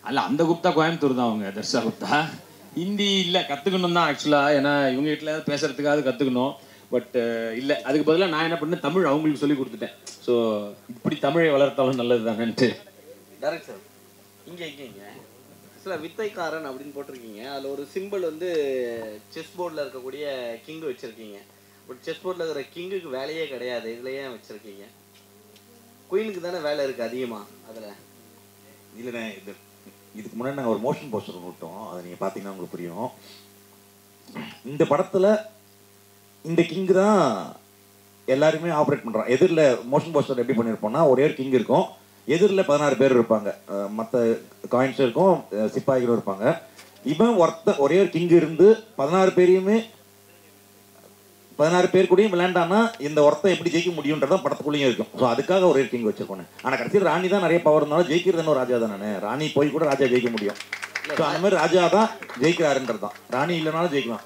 அல்ல அந்த குப்தா கோயம்புத்தூர் தான் அவங்க தர்ஷா குப்தா ஹிந்தி இல்லை கற்றுக்கணும் தான் ஆக்சுவலாக ஏன்னா இவங்க வீட்டில் பேசுறதுக்காவது கற்றுக்கணும் பட் இல்லை அதுக்கு பதிலாக நான் என்ன பண்ணேன் தமிழ் அவங்களுக்கு சொல்லி கொடுத்துட்டேன் ஸோ இப்படி தமிழை வளர்த்தாலும் நல்லது தானேன்ட்டு டேரக்ட் சார் இங்கே இங்கே இங்கே சில வித்தைக்காரன் அப்படின்னு போட்டிருக்கீங்க அதில் ஒரு சிம்பிள் வந்து செஸ் போர்டில் இருக்கக்கூடிய கிங் வச்சுருக்கீங்க பட் செஸ் போர்டில் இருக்கிற கிங்குக்கு வேலையே கிடையாது இதில் ஏன் வச்சுருக்கீங்க குயினுக்கு தானே வேலை இருக்குது அதிகமாக அதில் இல்லைண்ணே இது இதுக்கு முன்னாடி நாங்கள் ஒரு மோஷன் போஸ்டர் விட்டோம் அதை நீங்கள் பார்த்தீங்கன்னா உங்களுக்கு புரியும் இந்த படத்தில் இந்த கிங் தான் எல்லாருமே ஆப்ரேட் பண்ணுறான் எதிரில் மோஷன் போஸ்டர் எப்படி பண்ணியிருப்போம்னா ஒரே ஒரு கிங் இருக்கும் எதிரில் பதினாறு பேர் இருப்பாங்க மற்ற காயின்ஸ் இருக்கும் அஹ் சிப்பாய்களும் இருப்பாங்க இவன் ஒருத்த ஒரே ஒரு கிங் இருந்து பதினாறு பேரையுமே பதினாறு பேர் கூடயும் விளையாண்டானா இந்த ஒருத்தன் எப்படி ஜெயிக்க முடியுன்றதான் படத்துக்குள்ளேயும் இருக்கும் ஸோ அதுக்காக ஒரே கிங் வச்சிருக்கோம் ஆனால் கடைசியில் ராணி தான் நிறைய பவர் இருந்தாலும் ஜெயிக்கிறது ஒரு ராஜா தானே ராணி போய் கூட ராஜா ஜெயிக்க முடியும் ஸோ அந்த மாதிரி ராஜா தான் ஜெயிக்கிறாருன்றது தான் ராணி இல்லைனாலும் ஜெயிக்கலாம்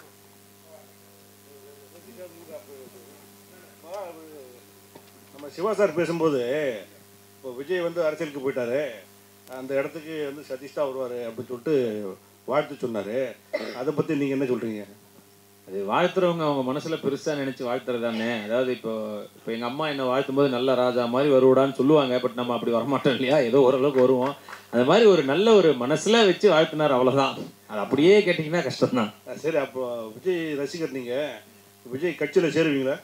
நம்ம சிவா சார் பேசும்போது இப்போ விஜய் வந்து அரசியலுக்கு போயிட்டாரு அந்த இடத்துக்கு வந்து சதீஷ் தான் வருவார் அப்படின்னு சொல்லிட்டு வாழ்த்து சொன்னார் அதை பற்றி நீங்கள் என்ன சொல்கிறீங்க அது வாழ்த்துறவங்க அவங்க மனசுல பெருசா நினைச்சு வாழ்த்துறது தானே அதாவது இப்போ இப்போ எங்க அம்மா என்ன வாழ்த்தும் போது நல்ல ராஜா மாதிரி வருவடான்னு சொல்லுவாங்க பட் நம்ம அப்படி வரமாட்டோம் இல்லையா ஏதோ ஓரளவுக்கு வருவோம் அந்த மாதிரி ஒரு நல்ல ஒரு மனசுல வச்சு வாழ்த்தினார் அவ்வளவுதான் அது அப்படியே கேட்டிங்கன்னா கஷ்டம்தான் ஆ, சரி அப்போ விஜய் ரசிகர் நீங்கள் விஜய் கட்சியில் சேருவீங்களா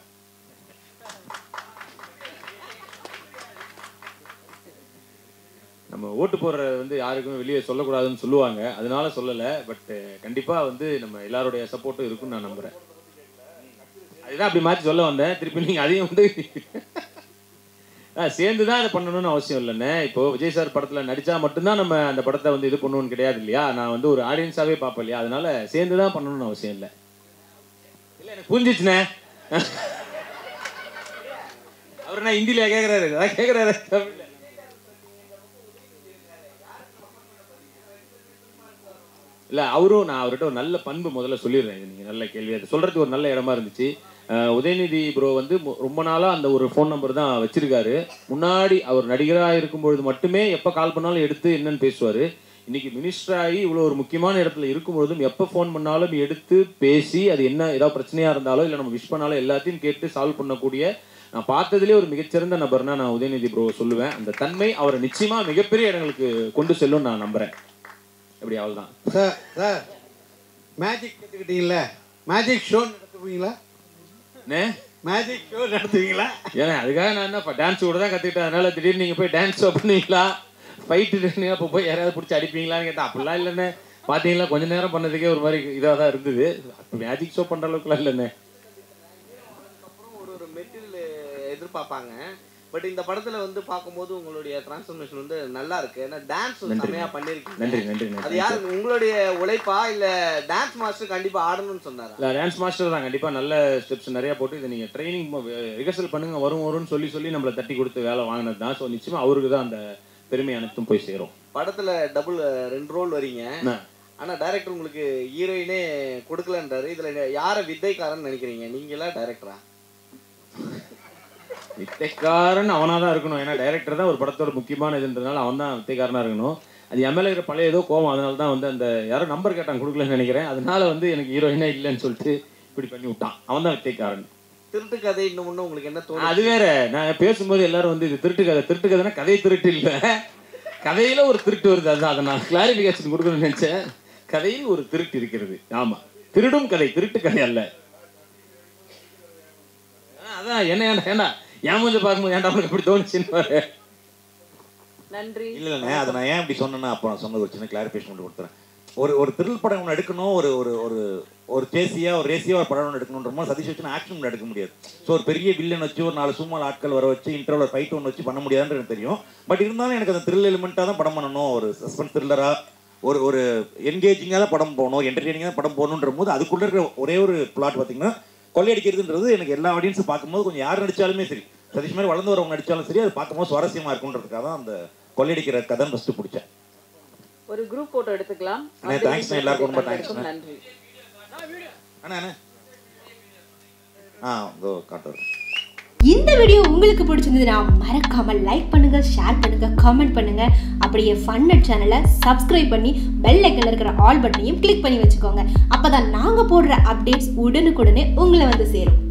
நம்ம ஓட்டு போடுறது வந்து யாருக்குமே வெளியே சொல்லக்கூடாதுன்னு சொல்லுவாங்க அதனால சொல்லலை பட் கண்டிப்பா வந்து நம்ம எல்லாருடைய சப்போர்ட்டும் இருக்குன்னு நான் நம்புறேன் அதுதான் அப்படி மாற்றி சொல்ல வந்தேன் திருப்பி நீங்க அதையும் வந்து ஆ, சேர்ந்து தான் இதை பண்ணணும்னு அவசியம் இல்லைண்ணே இப்போ விஜய் சார் படத்துல நடிச்சா மட்டும்தான் நம்ம அந்த படத்தை வந்து இது பண்ணணும்னு கிடையாது இல்லையா நான் வந்து ஒரு ஆடியன்ஸாவே பார்ப்பேன் இல்லையா அதனால சேர்ந்து தான் பண்ணணும்னு அவசியம் இல்லை இல்லை எனக்கு புரிஞ்சிச்சுண்ணே அவர் என்ன ஹிந்தியில கேட்குறாரு அதான் கேட்குறாரு தமிழ்ல இல்ல அவரும் நான் அவர்கிட்ட ஒரு நல்ல பண்பு முதல்ல சொல்லிடுறேன் இது நீங்க நல்ல கேள்வி அது சொல்றதுக்கு ஒரு நல்ல இடமா இருந்துச்சு அஹ் உதயநிதி ப்ரோ வந்து மு- ரொம்ப நாளா அந்த ஒரு ஃபோன் நம்பர் தான் வச்சிருக்காரு முன்னாடி அவர் நடிகராக இருக்கும்பொழுது மட்டுமே எப்ப கால் பண்ணாலும் எடுத்து என்னன்னு பேசுவாரு இன்னைக்கு மினிஸ்டர் ஆகி இவ்வளோ ஒரு முக்கியமான இடத்துல இருக்கும்பொழுதும் எப்போ ஃபோன் பண்ணாலும் எடுத்து பேசி அது என்ன ஏதாவது பிரச்சனையா இருந்தாலோ இல்லை நம்ம விஷ் பண்ணாலும் எல்லாத்தையும் கேட்டு சால்வ் பண்ணக்கூடிய நான் பார்த்ததுலேயே ஒரு மிகச்சிறந்த நபர்னா நான் உதயநிதி ப்ரோ சொல்லுவேன் அந்த தன்மை அவரை நிச்சயமா மிகப்பெரிய இடங்களுக்கு கொண்டு செல்லும் நான் நம்புறேன் எப்படி அவள் தான் சார் சார் மேஜிக் கற்றுக்கிட்டீங்கள மேஜிக் ஷோ நடத்துவீங்களா என்ன மேஜிக் ஷோ நடத்துவீங்களா ஏன்னா அதுக்காக நான் என்ன டான்ஸ் கூட தான் கற்றுக்கிட்டேன் அதனால திடீர்னு நீங்கள் போய் டான்ஸ் பண்ணுவீங்களா ஃபைட்டு அப்போ போய் யாராவது பிடிச்சி அடிப்பீங்களான்னு கேட்டேன் அப்படிலாம் இல்லைண்ணே பார்த்தீங்களா கொஞ்ச நேரம் பண்ணதுக்கே ஒரு மாதிரி இதாக தான் இருந்தது மேஜிக் ஷோ பண்ணுற அளவுக்குலாம் இல்லைண்ணே அப்புறம் ஒரு ஒரு மெட்டீரியல் எதிர்பார்ப்பாங்க பட் இந்த படத்துல வந்து பார்க்கும்போது உங்களுடைய டிரான்ஸ்ஃபர்மேஷன் வந்து நல்லா இருக்கு ஏன்னா டான்ஸ் நன்றி. செமையா பண்ணிருக்கீங்க நன்றி நன்றி அது நன்றி யாரு உங்களுடைய உழைப்பா இல்ல டான்ஸ் மாஸ்டர் கண்டிப்பா ஆடணும்னு சொன்னாரா இல்லை டான்ஸ் மாஸ்டர் தான் கண்டிப்பாக நல்ல ஸ்டெப்ஸ் நிறையா போட்டு இதை நீங்கள் ட்ரைனிங் ரிஹர்சல் பண்ணுங்க வரும் வரும்னு சொல்லி சொல்லி நம்மளை தட்டி கொடுத்து வேலை வாங்கினது தான் ஸோ நிச்சயமாக அவருக்கு தான் அந்த பெருமை அனைத்தும் போய் சேரும் படத்துல டபுள் ரெண்டு ரோல் வரீங்க என்ன? ஆனா டைரக்டர் உங்களுக்கு ஹீரோயினே கொடுக்கலன்றாரு இதுல யார வித்தைக்காரன்னு நினைக்கிறீங்க நீங்களா டைரக்டரா வித்தைக்காரன் அவனாக தான் இருக்கணும் ஏன்னா டைரக்டர் தான் ஒரு படத்தோட முக்கியமான இதுன்றதுனால அவன் தான் வித்தைக்காரனாக இருக்கணும் அது என் மேலே இருக்கிற பழைய ஏதோ கோவம் அதனால தான் வந்து அந்த யாரோ நம்பர் கேட்டான் கொடுக்கலன்னு நினைக்கிறேன் அதனால வந்து எனக்கு ஹீரோயினே இல்லைன்னு சொல்லிட்டு இப்படி பண்ணி விட்டான் அவன் தான் வித்தைக்காரன் திருட்டு கதை இன்னும் முன்ன உங்களுக்கு என்ன தோணும் அது வேற நான் பேசும்போது எல்லாரும் வந்து இது திருட்டு கதை திருட்டு கதைனா கதை திருட்டு இல்லை கதையில ஒரு திருட்டு வருது அதுதான் அதை நான் கிளாரிஃபிகேஷன் கொடுக்கணும்னு நினைச்சேன் கதையில் ஒரு திருட்டு இருக்கிறது ஆமா திருடும் கதை திருட்டு கதை அல்ல ஆ, அதான் என்ன ஏன்டா ஏன்டா என் மூஞ்ச பார்க்கும்போது ஏன்டா உனக்கு அப்படி தோணுச்சுன்னு பாரு நன்றி இல்ல இல்லைண்ணே அதை நான் ஏன் இப்படி சொன்னேன்னா அப்போ நான் சொன்னது ஒரு சின்ன கிளாரிஃபிகேஷன் மட்டும் கொடுத்துறேன் ஒரு ஒரு த்ரில் படம் ஒன்று எடுக்கணும் ஒரு ஒரு ஒரு ஒரு சேசியா ஒரு ரேசியா ஒரு படம் ஒன்று எடுக்கணுன்ற போது சதீஷ் வச்சு ஆக்ஷன் ஒன்று எடுக்க முடியாது ஸோ ஒரு பெரிய வில்லன் வச்சு ஒரு நாலு சும்மா ஆட்கள் வர வச்சு இன்டர்வல் ஃபைட் ஒன்று வச்சு பண்ண முடியாதுன்னு எனக்கு தெரியும் பட் இருந்தாலும் எனக்கு அந்த த்ரில் எலிமெண்ட்டாக தான் படம் பண்ணணும் ஒரு சஸ்பென்ஸ் த்ரில்லராக ஒரு ஒரு என்கேஜிங்காக தான் படம் போகணும் என்டர்டெய்னிங்காக படம் போகணுன்ற போது அதுக்குள்ள இருக்கிற ஒரே ஒரு பிளாட் பார்த்தீங்கன்னா கொள்ளையடிக்கிறதுன்றது எனக்கு எல்லா ஆடியன்ஸும் பார்க்கும்போது கொஞ்சம் யார் நடிச்சாலுமே சரி சதீஷ் மாதிரி வளர்ந்து வரவங்க நடிச்சாலும் சரி அது பார்க்கும்போது சுவாரஸ்யமாக இருக்குன்றதுக்காக தான் அந்த கொள்ளையடிக்கிற கதை ஃபஸ்ட்டு பிடிச்சேன் ஒரு குரூப் போட்டோ எடுத்துக்கலாம் அண்ணே, thanks அண்ணே, எல்லாருக்கும் ரொம்ப thanks அண்ணே. நன்றி அண்ணா அண்ணா ஆ இதோ காட்டுறேன் இந்த வீடியோ உங்களுக்கு பிடிச்சிருந்ததுன்னா மறக்காம லைக் பண்ணுங்க ஷேர் பண்ணுங்க காமெண்ட் பண்ணுங்க அப்படியே ஃபன்னட் சேனலை சப்ஸ்கிரைப் பண்ணி பெல் ஐக்கன்ல இருக்கிற ஆல் பட்டனையும் கிளிக் பண்ணி வச்சுக்கோங்க அப்பதான் நாங்க போடுற அப்டேட்ஸ் உடனுக்குடனே உங்களை வந்து சேரும்